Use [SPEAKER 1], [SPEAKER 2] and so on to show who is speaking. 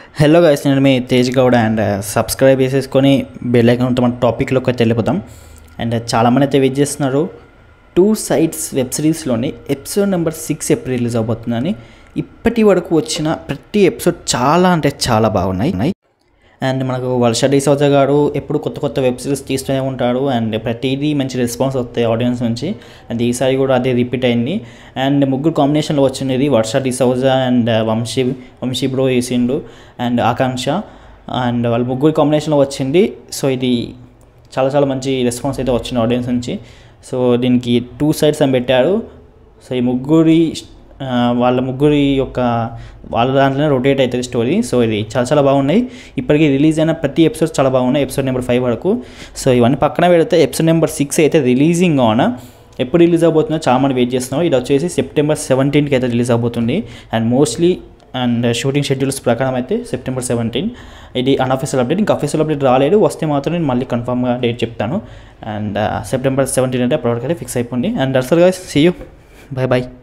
[SPEAKER 1] hello guys నేను మీ Tej Goud and subscribe చేసేసుకొని బెల్ ఐకాన్ మన టాపిక్లోకి అయితే వెళ్ళిపోతాం అండ్ చాలామంది అయితే వెయిట్ చేస్తున్నారు టూ సైడ్స్ వెబ్ సిరీస్లోని ఎపిసోడ్ నెంబర్ సిక్స్ ఎప్పుడు రిలీజ్ అవబోతుందని ఇప్పటి వరకు వచ్చిన ప్రతి ఎపిసోడ్ చాలా అంటే చాలా బాగున్నాయి అండ్ మనకు వర్ష డిసౌజా గారు ఎప్పుడు కొత్త కొత్త వెబ్ సిరీస్ తీస్తూనే ఉంటాడు అండ్ ప్రతిదీ మంచి రెస్పాన్స్ వస్తాయి ఆడియన్స్ నుంచి అండ్ ఈసారి కూడా అదే రిపీట్ అయింది అండ్ ముగ్గురు కాంబినేషన్లో వచ్చినది Varsha D'Souza and Vamshi Vamshi bro వేసిండు అండ్ ఆకాంక్ష అండ్ వాళ్ళ ముగ్గురు కాంబినేషన్లో వచ్చింది సో ఇది చాలా చాలా మంచి రెస్పాన్స్ అయితే వచ్చింది ఆడియన్స్ నుంచి సో దీనికి టూ సైడ్స్ అని పెట్టారు సో ఈ ముగ్గురి ఆ, వాళ్ళ ముగ్గురి యొక్క వాళ్ళ దాంట్లోనే రొటేట్ అవుతుంది స్టోరీ సో ఇది చాలా చాలా బాగున్నాయి ఇప్పటికీ రిలీజ్ అయిన ప్రతి ఎపిసోడ్ చాలా బాగున్నాయి ఎపిసోడ్ నెంబర్ ఫైవ్ వరకు సో ఇవన్నీ పక్కన పెడితే ఎపిసోడ్ నెంబర్ సిక్స్ అయితే రిలీజింగ్ ఆన్ ఎప్పుడు రిలీజ్ అవబోతుందో చాలా మంది వెయిట్ చేస్తున్నాం ఇది వచ్చేసి సెప్టెంబర్ సెవెంటీన్కి అయితే రిలీజ్ అవబోతుంది and mostly and shooting schedules ప్రకారం అయితే సెప్టెంబర్ సెవెంటీన్ ఇది అన్అఫీషియల్ అప్డేట్ ఇంకా అఫీషియల్ అప్డేట్ రాలేదు వస్తే మాత్రం నేను మళ్ళీ కన్ఫామ్గా డేట్ చెప్తాను అండ్ సెప్టెంబర్ సెవెంటీన్ అంటే అప్పటివరకు అయితే ఫిక్స్ అయిపోయింది and that's guys see you bye bye